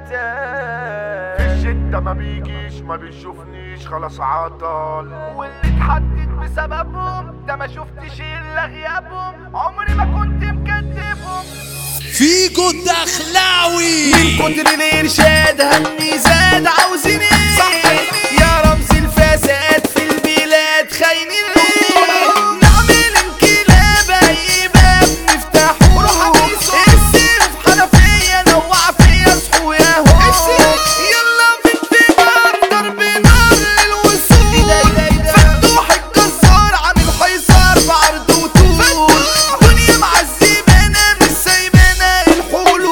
في الشدة ما بيجيش ما بيشوفنيش خلاص عطل واللي اتحدد بسببهم ده ما شفتش الا غيابهم عمري ما كنت مكذبهم فيجو الدخلاوي كتر الارشاد همي زاد عاوزين ايه يا رمز الفساد في البلاد خاينين ليه نعمل انقلاب اي باب نفتحه السيف حنفيه نوع فيا اصحوا يا هو يلا في انفجار ضرب نار للوصول فتوح الجزار عامل حيصار بعرض وطول دنيا معذبانا مش سايبانا الحلول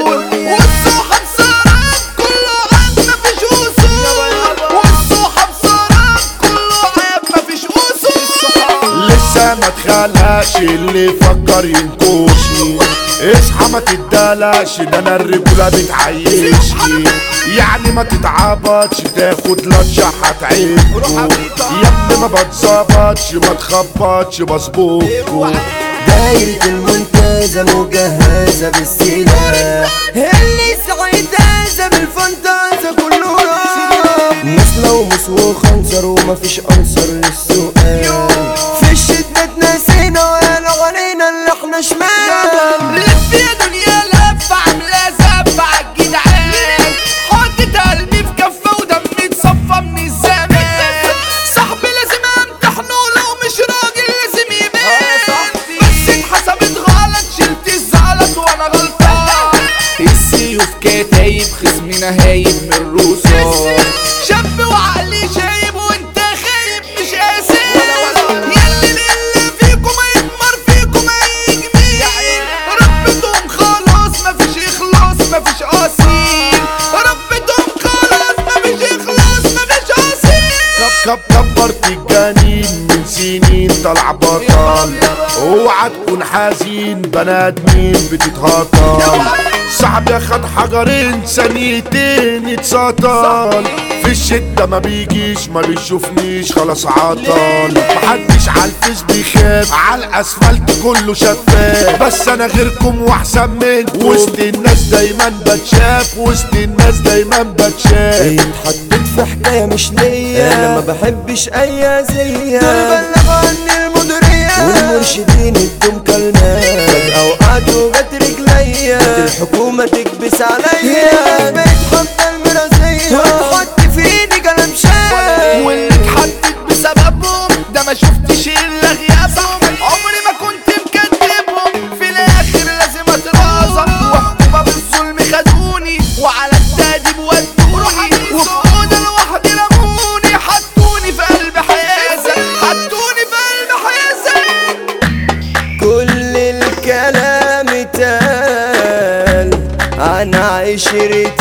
والصحاب صارت كله عاد مفيش اصول والصحاب صارت كله عاد مفيش اصول لسه ما اتخلقش اللي يفكر ينكشني اصحى ما تدلقش ده انا الرجولة بتعيشني يعني ما تتعبطش تاخد لطشة هتعيبكوا يا ابني ما بتظبطش ما تخبطش بظبطكوا دايرة المنتزه مجهزة بالسلاح اللي سعيد هذا بالفانتازة كله راح مسلة ومس وخنصر ومفيش أنصر للسؤال في الشدة اتنسينا وقالوا علينا اللي احنا شمال لف يا دنيا لف عاملة زفة عالجدعان حطت قلبي في كفة ودمي اتصفى من الزمان صاحبي لازم امتحنه لو مش راجل لازم يبان بس اتحسبت غلط شلت الزلط وانا غلطان السيوف كتايب خصمنا هايب من الرصاص شاب وعقلي شايب وانت خايب مش قاسي ياللي اللي فيكم هيتمر فيكم هيجميل ربتهم خلاص مفيش اخلاص مفيش اصيل ربتهم خلاص مفيش اخلاص مفيش اصيل كب كبرت الجنين من سنين طلع بطل اوعى تكون حزين بني ادمين بتتهطل صعب ياخد حجرين ثانيتين يتسطل في الشدة ما بيجيش ما بيشوفنيش خلاص عطل محدش على الفيس بيخاف على الاسفلت كله شفاف بس انا غيركم واحسن منكم وسط الناس دايما بتشاف وسط الناس دايما بتشاف اتحطيت في حكاية مش ليا انا ما بحبش اي اذية دول بلغوا عني المديرية والمرشدين ادوا مكالمات فجأة وقعت وجت رجليا الحكومة تكبس عليا بقيت حاطة المرازية وتحط في ايدي كلام شاب واللي اتحدد بسببهم ده ما شفتش الا غيابهم عمري ما كنت مكذبهم في الاخر لازم اترازى وحكومة بالظلم خدوني وعلى التأديب ودوني وفي اوضه لوحدي رموني حطوني في قلب حيازة حطوني في قلب حيازة كل الكلام اتقال عن عشرة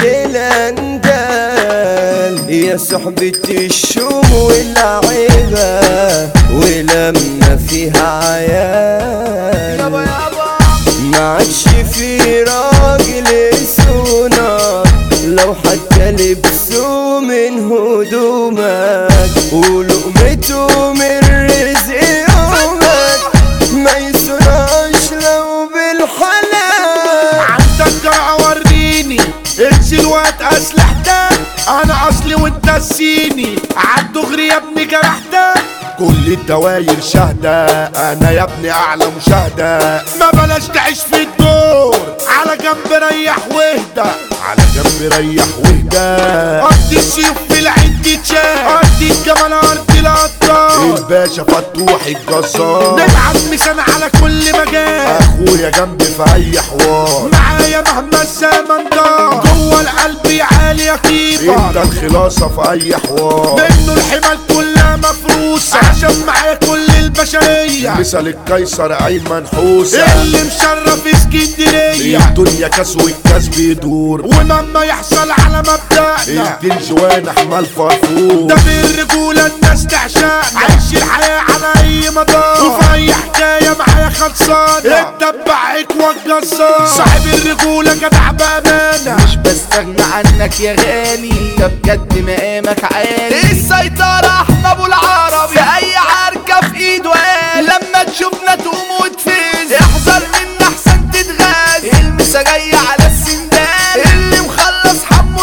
الأندال يا صحبة الشوم واللعيبة ولما فيها عيال يابا يابا ما عادش في راجل يسونا لو حتى لبسه من هدومك ولقمته من رزق يومك ما يسرقش لو بالحلال عندك جرعة وريني انزل وقت اسلحتك انا اصلي وانت السيني عالدغري يا ابني جرحتك كل الدواير شهدة انا يا ابني اعلى مشاهدة ما بلاش تعيش في الدور على جنب ريح واهدى على جنب ريح واهدى قضي السيوف في العين تتشاف قضي الجمال ارض الابطال الباشا فتوح الجزار نبعت مثال على كل مجال اخويا جنبي في اي حوار معايا مهما الزمن دار جوه القلب عالي يا كيبر انت الخلاصة في اي حوار منه الحمال كلها مفروسة عشان معايا كل البشرية مثل القيصر ايمن حوسة اللي مشرف اسكندرية الدنيا كاس والكاس بيدور ومهما يحصل على مبدأنا الدين جوان احمال فرفور ده بالرجولة الناس تعشقنا عيش الحياة على اي مدار وفي اي حكاية معايا خلصانة الدبعك والجزار صاحب الرجولة جدع بأمانة مش بستغنى عنك يا غالي ده بجد مقامك عالي السيطرة احنا ابو العربي اي عركة في ايده قال لما تشوفنا تقوم وتفز احذر منا احسن تتغاز المسا جاية على السندان اللي مخلص حمو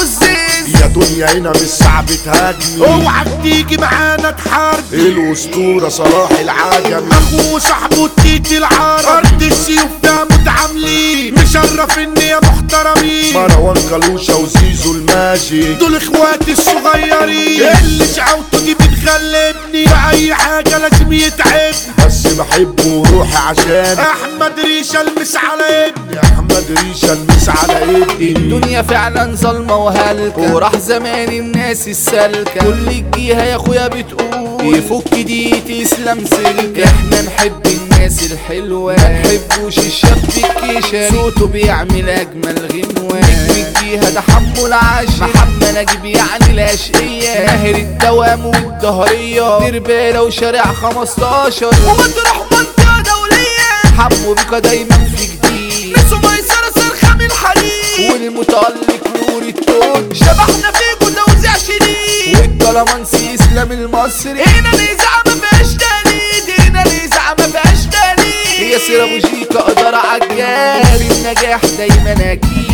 الدنيا هنا مش صعب تهاجمي اوعك تيجي معانا تحارب الاسطوره صلاح العجمي اخوه صاحبه التيت العرب ارض السيوف ده متعاملين مشرف ان يا محترمين مروان كلوشه وزيزو الماجي دول اخواتي الصغيرين اللي شعوته دي بتغلبني في اي حاجه لازم يتعبني بس بحبه وروحي عشان احمد ريشه المس على ابني احمد ريشه المس على ابني الدنيا فعلا ظلمة وهلكة وراح زمان الناس السالكة كل الجيها يا اخويا بتقول يفك دي تسلم سلكة احنا نحب الناس الحلوة ما نحبوش الشاب الكشري صوته بيعمل اجمل غنوة نجم الجيها ده حمو العاشر محمد نجيب يعني الاشقية ماهر الدوام والدهرية دربالة وشارع 15 ومطرح منطقة دولية حمو بيكا دايما في جديد نسوا ميسرة صرخة من الحديد والمتألق نور التوت شبحنا فيكو توزيع شديد والكلامانسي اسلام المصري هنا الإذاعة ما فيهاش تقليد هنا الإذاعة ما فيهاش تقليد ياسر أبو جيكا قدر عجال في النجاح دايما أكيد